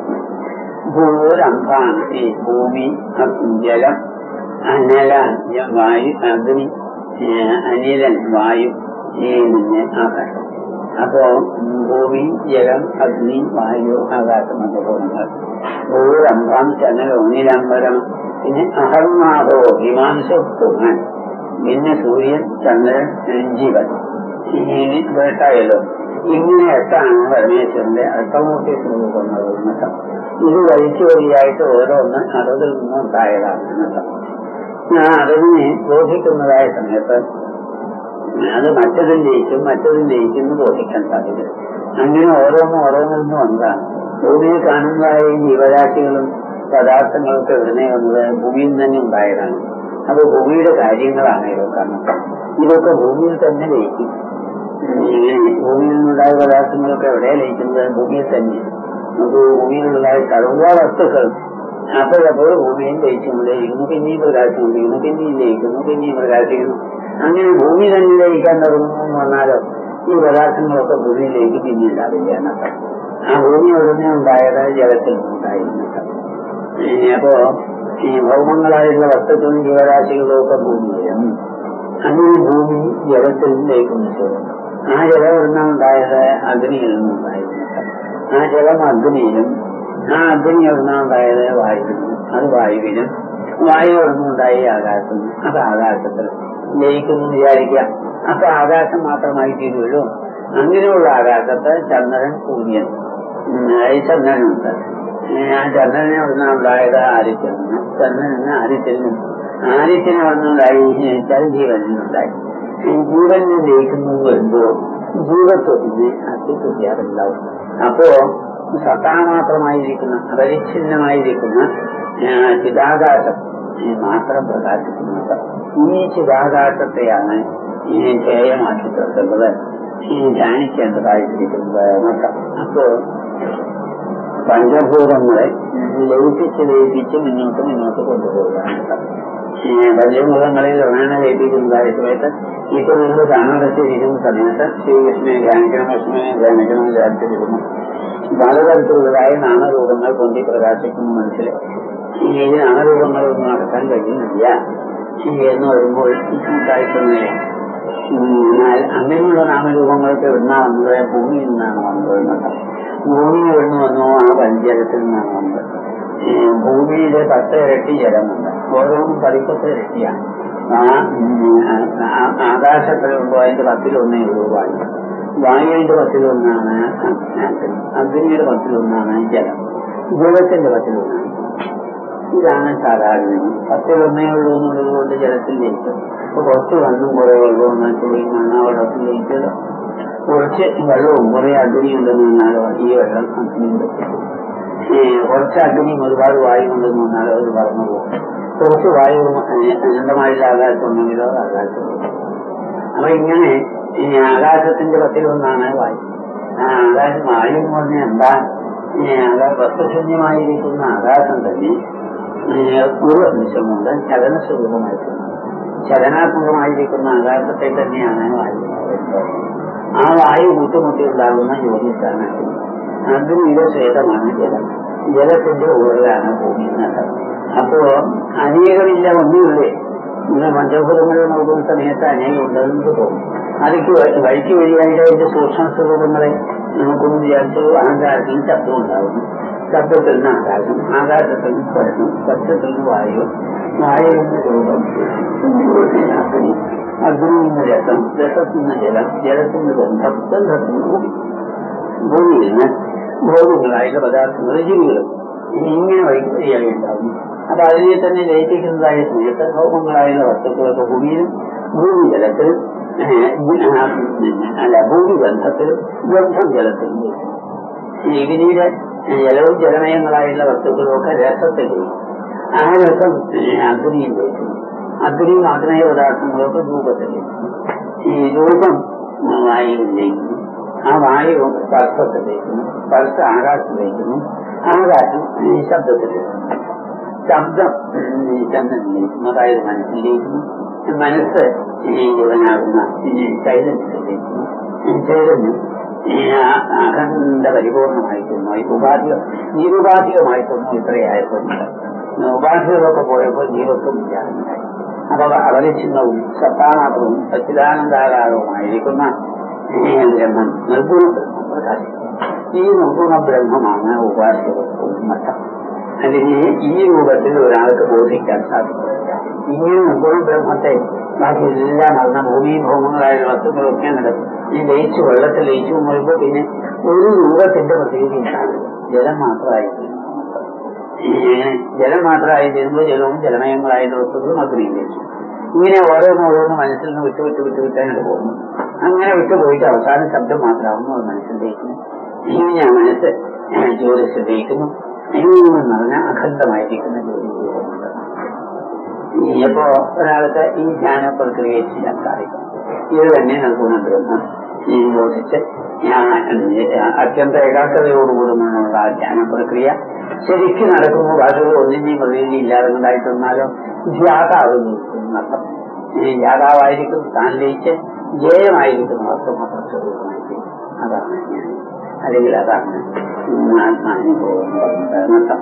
ഭൂരംഭാണ് ഈ ഭൂമി ജലം അനല വായു അഗ്നി ഏഹ് അനിലൻ വായു ഈ പിന്നെ ആകാശം അപ്പോ ഭൂമി ജലം അഗ്നി വായു ആകാശം എന്നൊക്കെ പറയുന്നത് ഭൂരംഭം ചനലോനിലംബരം പിന്നെ അഹർനാഥോ ഹിമാംശു പുമൻ പിന്നെ സൂര്യൻ ചന്ദ്രൻ ജീവൻ ഇനി വേട്ടായല്ലോ ഇങ്ങനെ എട്ടാണ് പരമേശ്വരന്റെ അഷ്ടമൂർത്തി സ്വരൂപങ്ങൾ എന്നർത്ഥം ഇത് വഴിക്ക് വഴിയായിട്ട് ഓരോന്ന് അറിവിൽ നിന്നും ഉണ്ടായതാണ് എന്നർത്ഥം ആ അറിവിനെ ബോധിക്കുന്നതായ സമയത്ത് അത് മറ്റതിൽ ജയിക്കും മറ്റതിൽ ജയിക്കും എന്ന് ബോധിക്കാൻ സാധിക്കും അങ്ങനെ ഓരോന്നും ഓരോന്നിൽ നിന്നും വന്നതാണ് ഭൂമിയിൽ കാണുന്നതായ ഈ ജീവരാശികളും പദാർത്ഥങ്ങളൊക്കെ എവിടുന്നേ വന്നത് ഭൂമിയിൽ തന്നെ ഉണ്ടായതാണ് അപ്പൊ ഭൂമിയുടെ കാര്യങ്ങളാണ് ഇതൊക്കെ കാരണം ഇതൊക്കെ ഭൂമിയിൽ തന്നെ ലയിക്കും ഇങ്ങനെ ഭൂമിയിൽ നിന്നുണ്ടായ പദാർത്ഥങ്ങളൊക്കെ എവിടെയാ ലയിക്കുന്നത് ഭൂമിയിൽ തന്നെ നമുക്ക് ഭൂമിയിലുള്ളതായ സർവ്വ വസ്തുക്കൾ അപ്പോഴപ്പോൾ ഭൂമിയിൽ ലയിച്ചുകൊണ്ടേയിരിക്കുന്നു പിന്നെയും പ്രകാശിച്ചുകൊണ്ടിരിക്കുന്നു പിന്നെയും ലയിക്കുന്നു പിന്നെയും പ്രകാശിക്കുന്നു അങ്ങനെ ഭൂമി തന്നെ ലയിക്കാൻ തുടങ്ങുന്നു വന്നാലോ ഈ പദാർത്ഥങ്ങളൊക്കെ ഭൂമിയിലേക്ക് പിന്നെ ഉണ്ടാവില്ല എന്നർത്ഥം ആ ഭൂമി ഉടനെ ഉണ്ടായത് ജലത്തിൽ ഉണ്ടായിരുന്നർത്ഥം അപ്പോ ഈ ഭൗമങ്ങളായിട്ടുള്ള വസ്തുക്കളും ജീവരാശികളും ഒക്കെ ഭൂമിയിലും അങ്ങനെ ഭൂമി ജലത്തിൽ ലയിക്കുന്ന ശരി ആ ജലം എവിടുന്നാണ് ഉണ്ടായത് അഗ്നിയിൽ നിന്നുണ്ടായിരുന്നു ആ ജലം അഗ്നിയിലും ആ അഗ്നി എവിടുന്നാണ് ഉണ്ടായത് വായുവിലും അത് വായുവിലും വായു എവിടുന്നുണ്ടായി ആകാശം അത് ആകാശത്തിൽ ലയിക്കുന്നു വിചാരിക്കാം അപ്പൊ ആകാശം മാത്രമായി തീരുമല്ലോ അങ്ങനെയുള്ള ആകാശത്ത് ചന്ദ്രൻ സൂര്യൻ ഉം, ഈ ചന്ദ്രനുണ്ട് ആ ചന്ദ്രനെ എവിടുന്നാണ് ഉണ്ടായത് ആദിത്യൻ ചന്ദ്രന് ആദിത്യൻ ആദിത്യനെ എവിടുന്നുണ്ടായി വെച്ചാൽ ജീവനുണ്ടായി ഈ ജീവനെ ലയിക്കുന്നു വരുമ്പോ ജീവത്വത്തിന് അസ്തിത്വത്യാറുണ്ടാവും അപ്പോ സത്താ മാത്രമായിരിക്കുന്ന അപരിച്ഛിന്നമായിരിക്കുന്ന ആ, ചിതാകാശം ഈ മാത്രം പ്രകാശിക്കുന്നത് ഈ ചിതാകാശത്തെയാണ് ഈ ധ്യേയമാക്കി തീർക്കുന്നത് ഈ ധ്യാനിക്കേണ്ടതായിരിക്കുന്നത് എന്നർത്ഥം അപ്പോ പഞ്ചഭൂതങ്ങളെ ലയിപ്പിച്ച് ലയിപ്പിച്ച് മുന്നോട്ട് മുന്നോട്ട് കൊണ്ടുപോകുക പഞ്ചഭൂതങ്ങളെ ക്രമേണ ലയിപ്പിക്കുന്നതായ സമയത്ത് ഇപ്പൊ നിങ്ങൾ കാണാടച്ചിരിക്കുന്ന സമയത്ത് ശ്രീകൃഷ്ണനെ ധ്യാനിക്കണം കൃഷ്ണനെ ധ്യാനിക്കണം വിചാരിച്ചിരിക്കുന്നു പലതരത്തിലുള്ളതായ നാമരൂപങ്ങൾ പൊന്തി പ്രകാശിക്കുന്ന മനസ്സിൽ ഈ നാമരൂപങ്ങളൊന്നും നടക്കാൻ കഴിയുന്നില്ല എന്ന് പറയുമ്പോൾ ബുദ്ധിമുട്ടായിട്ടൊന്നുമില്ല എന്നാൽ അങ്ങനെയുള്ള നാമരൂപങ്ങളൊക്കെ എവിടുന്നാ വന്നത് ഭൂമിയിൽ നിന്നാണ് വന്നത് എന്നർത്ഥം ഭൂമി എവിടുന്ന് വന്നു ആ പഞ്ചജലത്തിൽ നിന്നാണ് വന്നത് ഈ ഭൂമിയിലെ പത്ത് ഇരട്ടി ജലമുണ്ട് ഓരോന്നും പതിപ്പത്ത് ഇരട്ടിയാണ് ആ ഉം, ആ- ആകാശത്തിലുണ്ടോ അതിന്റെ പത്തിലൊന്നേ ഉള്ളൂ വായു വായുവിന്റെ പത്തിലൊന്നാണ് അഗ്നി അഗ്നിയുടെ പത്തിലൊന്നാണ് ജലം ജലത്തിന്റെ പത്തിലൊന്നാണ് ഇതാണ് സാധാരണ പത്തിലൊന്നേ ഉള്ളൂ എന്നുള്ളത് കൊണ്ട് ജലത്തിൽ ജയിക്കും അപ്പൊ കുറച്ച് വെള്ളം കുറെ വെള്ളവും നനച്ചുപോയി മണ്ണ വെള്ളത്തിൽ ജയിച്ചത് കുറച്ച് വെള്ളവും കുറെ അഗ്നി ഉണ്ടെന്ന് വന്നാലോ ഈ വെള്ളം അഗ്നിയുടെ ഈ കുറച്ച് അഗ്നിയും ഒരുപാട് വായു ഉണ്ടെന്ന് വന്നാലോ അത് പറന്നു പോകും കുറച്ച് വായു ഏഹ്, അനന്തമായിട്ടുള്ള ആകാശമുണ്ടെങ്കിലോ അത് ആകാശം പോകും. അപ്പൊ ഇങ്ങനെ ഈ ആകാശത്തിന്റെ പത്തിലൊന്നാണ് വായു ആ ആകാശം വായു എന്ന് പറഞ്ഞാൽ എന്താ ഈ ആകാശ വസ്തുശൂന്യമായിരിക്കുന്ന ആകാശം തന്നെ ഈ ഒരു അംശം കൊണ്ട് ചലന സ്വരൂപമായിട്ടുണ്ട് ചലനാത്മകമായിരിക്കുന്ന ആകാശത്തെ തന്നെയാണ് വായു ആ വായു മുട്ടുമുട്ടി ഉണ്ടാകുന്ന ജ്യോതിസാണ് അഗ്നിയുടെ ശ്വേതമാണ് ജലം ജലത്തിന്റെ ഊഴലാണ് ഭൂമി എന്നർത്ഥം അപ്പോ അനേകമില്ല ഒന്നുമില്ലേ ഇന്ന് പഞ്ചഭൂതങ്ങൾ നോക്കുന്ന സമയത്ത് അനേകം ഉണ്ടെന്ന് തോന്നും അതിക്ക് വ- വഴിക്ക് വഴിയായിട്ട് അതിന്റെ സൂക്ഷ്മ സ്വരൂപങ്ങളെ നമുക്കൊന്ന് വിചാരിച്ചു അഹങ്കാരത്തിന് ശബ്ദം ഉണ്ടാകുന്നു ശബ്ദത്തിൽ നിന്ന് ആകാശം ആകാശത്തിൽ നിന്ന് സ്പർശം സ്പർശത്തിൽ നിന്ന് വായു വായുവിൽ നിന്ന് രൂപം അഗ്നി അഗ്നിയിൽ നിന്ന് രസം രസത്തിൽ നിന്ന് ജലം ജലത്തിൽ നിന്ന് ഗന്ധം ഗന്ധത്തിൽ നിന്ന് ഭൂമി ഭൂമിയിൽ നിന്ന് ഭോഗങ്ങളായുള്ള പദാർത്ഥങ്ങൾ ജീവികളും ഇങ്ങനെ വൈദ്യുതിയായി ഉണ്ടാകുന്നു അപ്പൊ അതിനെ തന്നെ ലയിപ്പിക്കുന്നതായ സമയത്ത് ഭൗമങ്ങളായുള്ള വസ്തുക്കളൊക്കെ ഭൂമിയിലും ഭൂമി ജലത്തിലും ഏഹ്, ആ, അല്ല ഭൂമി ഗന്ധത്തിലും ഗന്ധം ജലത്തിലും ലയിക്കും. ഈ ഇഗ്നിയുടെ ജലവും ജലമയങ്ങളായുള്ള വസ്തുക്കളൊക്കെ രസത്തിലേക്ക് ആ രസം ഏഹ്, അഗ്നിയിൽ ലയിക്കുന്നു അഗ്നിയും ആഗ്നേയ പദാർത്ഥങ്ങളൊക്കെ രൂപത്തിലേക്ക് ഈ രൂപം വായുവിൽ ലയിക്കുന്നു ആ വായു സ്പർശത്തിലേക്കുന്നു സ്പർശ ആകാശത്തിലേക്കുന്നു ആകാശം ഈ ശബ്ദത്തിലേക്കുന്നു ശബ്ദം ഈ ചന്ദ്രനിലേക്കുന്നു അതായത് മനസ്സിലേക്കുന്നു മനസ്സ് ഈ ജീവനാകുന്ന ഈ ചൈതന്യത്തിലേക്കുന്നു ഈ ചൈതന്യം ഈ ആ- അഖണ്ഡ പരിപൂർണമായിക്കുന്നു ഈ ഉപാധിക നിരുപാധികമായിക്കുന്നു ഇത്രയായപ്പോൾ ഉപാധികളൊക്കെ പോയപ്പോൾ ജീവത്വം ഇല്ലാതെ അപ്പൊ അവലക്ഷണവും സത്താമാത്രവും സച്ചിദാനന്ദാകാരവുമായിരിക്കുന്ന ഈ ബ്രഹ്മം നിർഗുണ ബ്രഹ്മം പ്രകാശിക്കുന്നു ഈ നിർഗുണ ബ്രഹ്മമാണ് ഉപാസ്യവത്വം മട്ടം അല്ലെങ്കിൽ ഈ രൂപത്തിൽ ഒരാൾക്ക് ബോധിക്കാൻ സാധിക്കും ഇങ്ങനെ നിർഗുണ ബ്രഹ്മത്തെ ബാക്കി എല്ലാം അറിഞ്ഞ ഭൂമി ഭൗമങ്ങളായ വസ്തുക്കളൊക്കെ നടക്കും ഈ ലയിച്ചു വെള്ളത്തിൽ ലയിച്ചു എന്ന് പറയുമ്പോൾ പിന്നെ ഒരു രൂപത്തിന്റെ പ്രത്യേകത ഉണ്ടാകും ജലം മാത്രമായിരിക്കും ഇങ്ങനെ ജലം മാത്രമായി തീരുമ്പോൾ ജലവും ജലമയങ്ങളായ വസ്തുക്കളും അഗ്നിയും വെച്ചു ഇങ്ങനെ ഓരോന്ന് ഓരോന്ന് മനസ്സിൽ നിന്ന് വിട്ട് വിട്ട് വിട്ട് വിട്ടാണ് പോകുന്നു അങ്ങനെ വിട്ടു പോയിട്ട് അവസാനം ശബ്ദം മാത്രമാകുന്നു അത് മനസ്സിലേക്കുന്നു ഇങ്ങനെ മനസ്സ് ജ്യോതിസിലേക്കുന്നു എങ്ങനെ പറഞ്ഞാൽ അഖണ്ഡമായിരിക്കുന്ന ജ്യോതി രൂപമുണ്ട് ഇനിയിപ്പോ ഒരാൾക്ക് ഈ ധ്യാന പ്രക്രിയ ചെയ്യാൻ സാധിക്കും ഇത് തന്നെ നൽകുന്ന ബ്രഹ്മം ഈ യോജിച്ച് ഞാൻ അത്യന്ത ഏകാഗ്രതയോടുകൂടുന്നുള്ള ആ ധ്യാന പ്രക്രിയ ശരിക്കും നടക്കുമ്പോൾ ബാക്കിയുള്ള ഒന്നിനെയും പ്രതിനിധി ഇല്ലാതെ ഉണ്ടായിട്ടൊന്നാലോ ധ്യാതാവുന്നു എന്നർത്ഥം ഈ ധ്യാതാവായിരിക്കും താൻ ലയിച്ച് ജയമായിരിക്കുന്ന വസ്തു മാത്രം സ്വരൂപമായിരിക്കും അതാണ് ഞാൻ അല്ലെങ്കിൽ അതാണ് ആത്മാനുഭവം എന്നർത്ഥം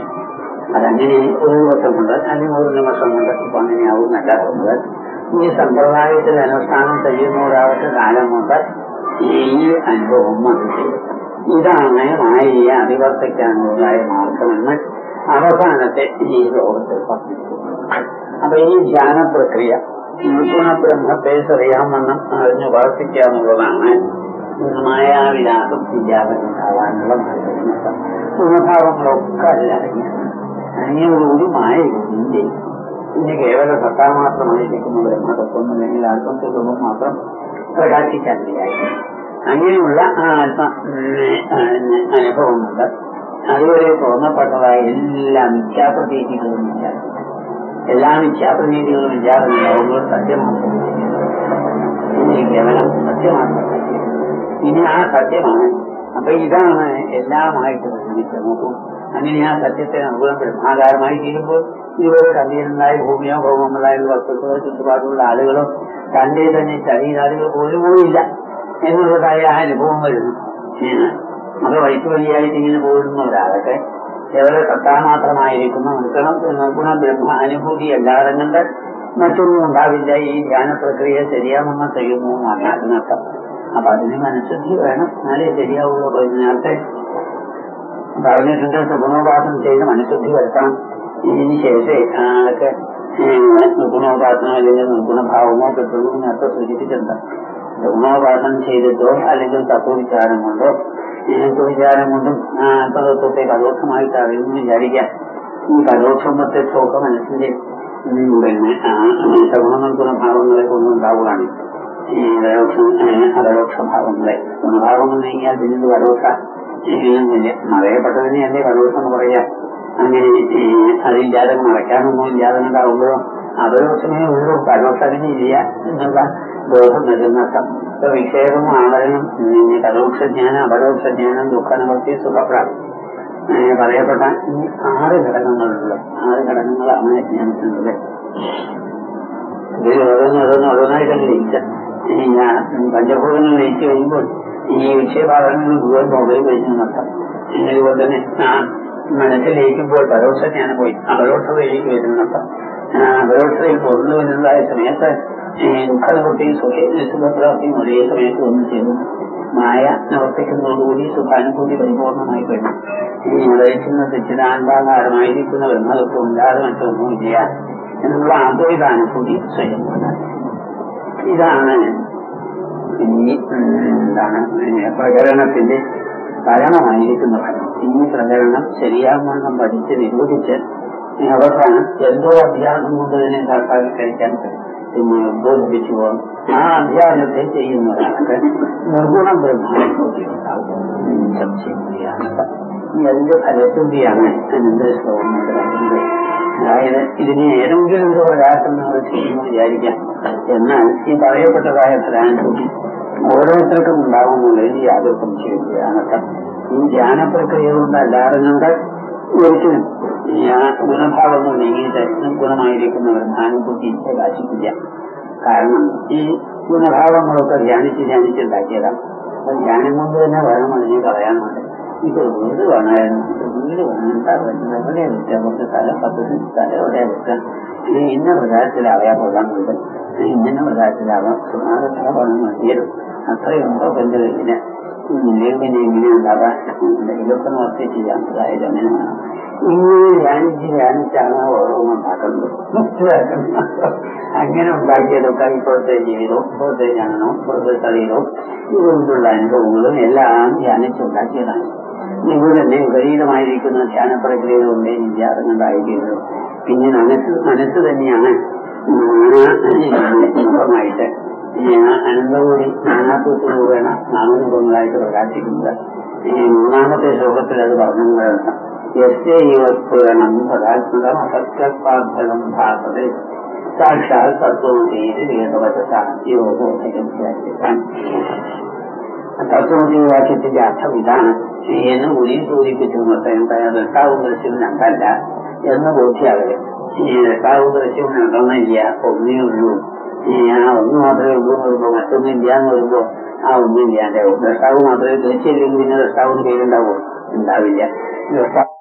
അതങ്ങനെ ഒരു ദിവസം കൊണ്ട് അല്ലെങ്കിൽ ഒരു നിമിഷം കൊണ്ട് ഇപ്പൊ അങ്ങനെയാവും നടക്കുന്നത് ഈ സമ്പ്രദായത്തിൽ അനുഷ്ഠാനം ചെയ്യുന്നവരാവട്ടെ കാലം കൊണ്ട് ഈ അനുഭവം വന്നിട്ട് ഇതാണ് മായയെ അതിവർത്തിക്കാനുള്ളതായ മാർഗമെന്ന് അവസാനത്തെ ഈ ലോകത്തിൽ പറഞ്ഞിരിക്കുന്നു അപ്പൊ ഈ ധ്യാന പ്രക്രിയ നിർഗുണ ബ്രഹ്മത്തെ ശ്രേയാമെന്നും അറിഞ്ഞു വർത്തിക്കുക എന്നുള്ളതാണ് മായാവിലാസം വിദ്യാപനം മാർഗം ഗുണഭാവങ്ങളൊക്കെ അതിലടങ്ങിയാണ് അനിയോടുകൂടി മായയില്ലേ പിന്നെ കേവല സത്താ മാത്രമായിരിക്കുന്ന ബ്രഹ്മതത്വം അല്ലെങ്കിൽ ആത്മസ്വരൂപം മാത്രം പ്രകാശിക്കാനിടയായി അങ്ങനെയുള്ള ആ ആത്മ അനുഭവമുണ്ട് അതുവരെ തോന്നപ്പെട്ടതായ എല്ലാ മിഥ്യാപ്രതീതികളും ഇല്ലാതെ എല്ലാ മിഥ്യാപ്രതീതികളും ഇല്ലാതെ ഉണ്ടാവുമ്പോൾ സത്യമാണ് ഇനി കേവലം സത്യമാണ് ഇനി ആ സത്യമാണ് അപ്പൊ ഇതാണ് എല്ലാമായിട്ട് നിർമ്മിച്ചത് നോക്കൂ അങ്ങനെ ആ സത്യത്തെ അനുകൂലം ബ്രഹ്മാകാരമായി തീരുമ്പോൾ ഇതുവരെ കണ്ടിരുന്നതായ ഭൂമിയോ ഭൗമങ്ങളായ വസ്തുക്കളോ ചുറ്റുപാടുള്ള ആളുകളോ തന്റെ തന്നെ ശരീരാദികൾ പോലും ഇല്ല എന്നുള്ളതായ ആ അനുഭവം വരുന്നു അത് വൈറ്റ് വഴിയായിട്ട് ഇങ്ങനെ പോകുന്ന ഒരാളൊക്കെ കേവല സത്താ മാത്രമായിരിക്കുന്ന നിർഗുണം നിർഗുണ ബ്രഹ്മ അനുഭൂതി അല്ലാതെ കണ്ട് മറ്റൊന്നും ഉണ്ടാവില്ല ഈ ധ്യാന പ്രക്രിയ ശരിയാമെന്ന് കഴിയുമോ എന്നാണ് അതിനർത്ഥം അപ്പൊ അതിന് മനഃശുദ്ധി വേണം എന്നാലേ ശരിയാവുള്ളൂ അപ്പൊ ഇത് നേരത്തെ പറഞ്ഞിട്ടുണ്ട് സുഗുണോപാസനം ചെയ്ത് മനഃശുദ്ധി വരുത്തണം ഇതിന് ശേഷം ആൾക്ക് നിർഗുണോപാസനം അല്ലെങ്കിൽ നിർഗുണഭാവമോ കിട്ടുന്നു നേരത്തെ സൂചിപ്പിച്ചിട്ടുണ്ട് ഗുണോപാസനം ചെയ്തിട്ടോ അല്ലെങ്കിൽ തത്വവിചാരം കൊണ്ടോ വിചാരം കൊണ്ടും അല്പതത്വത്തെ പരോക്ഷമായിട്ട് അറിയുമെന്ന് വിചാരിക്കാം ഈ പരോക്ഷമത്വമൊക്കെ മനസ്സിന്റെ ഉം, പിന്നെ ആ, സഗുണ ഗുണഭാവങ്ങളെ കൊണ്ടുണ്ടാവുകയാണ് ഈ പരോക്ഷ അപരോക്ഷ ഭാവങ്ങളെ ഗുണഭാവങ്ങൾ നീങ്ങിയാൽ പിന്നീട് പരോക്ഷ ചെയ്യുന്നില്ല മറയപ്പെട്ടതിനെയല്ലേ പരോക്ഷം എന്ന് പറയാം അങ്ങനെ ഈ, അതില്ലാതെ മറയ്ക്കാനൊന്നും ഇല്ലാതെ ഉണ്ടാവുമ്പോഴോ അപരോക്ഷമേ ഉള്ളൂ പരോക്ഷത്തിന് ഇല്ല എന്നുള്ള ബോധം വരുന്നർത്ഥം ഇപ്പൊ വിക്ഷേപം ആവരണം പിന്നെ പരോക്ഷ ജ്ഞാനം അപരോക്ഷ ജ്ഞാനം ദുഃഖനിവൃത്തി സുഖപ്രാപ്തി അങ്ങനെ പറയപ്പെട്ട ഈ ആറ് ഘടകങ്ങളുള്ള ആറ് ഘടകങ്ങളാണ് ജ്ഞാനത്തിനുള്ളത് ഇതിൽ ഓരോന്ന് ഓരോന്ന് ഓരോന്നായിട്ടല്ല ലയിച്ച ഈ ഞാൻ പഞ്ചഭൂതങ്ങൾ ലയിച്ചു കഴിയുമ്പോൾ ഈ വിക്ഷേപാദങ്ങൾ മുഴുവൻ മുകളിൽ കഴിഞ്ഞു നടത്താം ഇതുപോലെ തന്നെ ആ മനസ്സിൽ ലയിക്കുമ്പോൾ പരോക്ഷ ജ്ഞാനം പോയി അപരോക്ഷതയിലേക്ക് വരുന്നർത്ഥം അപരോക്ഷതയിൽ പൊരുന്നു വരുന്നതായ സമയത്ത് ഈ ദുഃഖനിവൃത്തിയും സുഖപ്രാപ്തിയും ഒരേ സമയത്ത് ഒന്നും ചെയ്തു മായ നിവർത്തിക്കുന്നതോടുകൂടി സുഖാനുഭൂതി പരിപൂർണമായി കഴിഞ്ഞു ഈ ഉദയിക്കുന്ന തെച്ചിദാനന്ദാകാരമായിരിക്കുന്ന ബ്രഹ്മതത്വം ഇല്ലാതെ മറ്റൊന്നുമില്ല എന്നുള്ള അദ്വൈതാനുഭൂതി സ്വയം ഉണ്ടാക്കി. ഇതാണ് ഈ ഉം, എന്താണ് പ്രകരണത്തിന്റെ പരമമായിരിക്കുന്ന ഫലം ഈ പ്രകരണം ശരിയാവണ്ണം പഠിച്ച് നിരൂപിച്ച് അവസാനം എന്തോ അധ്യാസം കൊണ്ട് തന്നെ സാക്ഷാത്കരിക്കാൻ പിന്നെ ബോധിപ്പിച്ചു പോകും ആ അധ്യാസത്തെ ചെയ്യുന്ന ഒരാൾക്ക് നിർഗുണ ബ്രഹ്മാനുഭൂതി ഉണ്ടാവും ഉം, സംശയമില്ല ഈ അതിന്റെ ഫലശുദ്ധിയാണ് അനന്തര ശ്ലോകം കൊണ്ട് പറയുന്നത് അതായത് ഇതിന് ഏതെങ്കിലും ഒരു പ്രകാശം നമ്മൾ ചെയ്യുന്നു വിചാരിക്കാം എന്നാൽ ഈ പറയപ്പെട്ടതായ ഫലാനുഭൂതി ഓരോരുത്തർക്കും ഉണ്ടാകുന്നുള്ളതിൽ യാതൊരു സംശയമില്ല അനർത്ഥം ഈ ധ്യാന പ്രക്രിയ കൊണ്ടല്ലാതെ നമ്മുടെ ഒരിക്കലും ഈ ആ ഗുണഭാവങ്ങൾ നീങ്ങിയിട്ട് ഗുണമായിരിക്കുന്ന ബ്രഹ്മാനുഭൂതി പ്രകാശിക്കില്ല കാരണം ഈ ഗുണഭാവങ്ങളൊക്കെ ധ്യാനിച്ച് ധ്യാനിച്ചുണ്ടാക്കിയതാണ് അപ്പൊ ധ്യാനം കൊണ്ട് തന്നെ വേണം അതിനെ കളയാൻ വേണ്ടി ഇപ്പൊ വീട് വേണമായിരുന്നു ഇപ്പൊ വീട് വേണം എന്താ വേണ്ടത് എവിടെ വെക്കാം കുറച്ച് സ്ഥലം പത്ത് സെന്റ് സ്ഥലം എവിടെ വെക്കാം ഇനി ഇന്ന പ്രകാരത്തിലാവാൻ കൊള്ളാൻ വീട് ഇന്ന പ്രകാരത്തിലാവാം സുമാറ് സ്ഥല പണം മതിയല്ലോ അത്രയുണ്ടോ എന്റെ കയ്യില് ഇല്ലെങ്കിൽ എങ്ങനെ ഉണ്ടാവാൻ എന്തെങ്കിലുമൊക്കെ നോക്കി ചെയ്യാൻ അതായത് അങ്ങനെ വേണം ഇങ്ങനെ ധ്യാനിച്ച് ധ്യാനിച്ചാണ് ഓരോന്നും ഉണ്ടാക്കുന്നത് മനസ്സിലാക്കുന്നത് അങ്ങനെ ഉണ്ടാക്കിയതൊക്കെ ഇപ്പോഴത്തെ ജീവിതവും ഇപ്പോഴത്തെ ജ്ഞാനവും ഇപ്പോഴത്തെ ശരീരവും ഇതുകൊണ്ടുള്ള അനുഭവങ്ങളും എല്ലാം ധ്യാനിച്ചുണ്ടാക്കിയതാണ് ഇവിടെ തന്നെ വിപരീതമായിരിക്കുന്ന ധ്യാന പ്രക്രിയ കൊണ്ടേ ഇല്ല അതുകൊണ്ടായിരിക്കുന്നത് പിന്നെ മനസ്സ് മനസ്സ് തന്നെയാണ് മുഖമായിട്ട് അനന്തകൂടി നാനാത്വത്തിലൂടെണ നാമരൂപങ്ങളായിട്ട് പ്രകാശിക്കുന്നത് ഈ മൂന്നാമത്തെ ശ്ലോകത്തിൽ അത് പറഞ്ഞതാണ് യസ്യൈവസ്ഫുരണം സദാത്മകം അസത്യപാർത്ഥകം ഭാസതേ സാക്ഷാൽ തത്വമതീതി വേദവചസാധ്യോബോധകം തത്വമതി വാക്യത്തിന്റെ അർത്ഥം ഇതാണ് എന്ന് ഉരി സൂചിപ്പിച്ചു എന്താ ദൃഷ്ടാവും ദൃശ്യം രണ്ടല്ല എന്ന് ബോധ്യാകല് ഈ ദൃഷ്ടാവും ദൃശ്യം രണ്ടെന്നില്ല ഒന്നേ ഉള്ളൂ ഈ ആ ഒന്ന് മാത്രമേ ഉള്ളൂ എന്ന് വരുമ്പോ മറ്റൊന്നില്ല എന്ന് വരുമ്പോ ആ ഒന്നില്ലാണ്ടാവും ദൃഷ്ടാവ് മാത്രമേ ദൃശ്യമില്ലെങ്കിൽ പിന്നെ ദൃഷ്ടാവിന് പേരുണ്ടാവുമോ ഉണ്ടാവില്ല ദൃഷ്ടാവ്